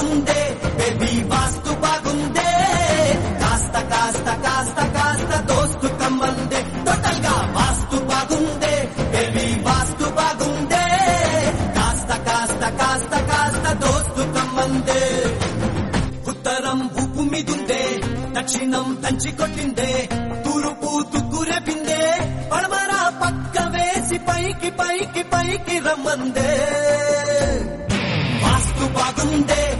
బాగుందే బేబీ వాస్తు బాగుందే కాస్త కాస్త కాస్త కాస్త దోస్తు కమ్మందే టోటల్ గా వాస్తు బాగుందే బేబీ వాస్తు బాగుందే కాస్త కాస్త కాస్త కాస్త దోస్తు కమ్మందే ఉత్తరం ఉప్పు మీదుందే దక్షిణం దంచి కొట్టిందే తూర్పు తుక్కురెపిందే పడమర పక్క వేసి పైకి పైకి పైకి రమ్మందే వాస్తు బాగుందే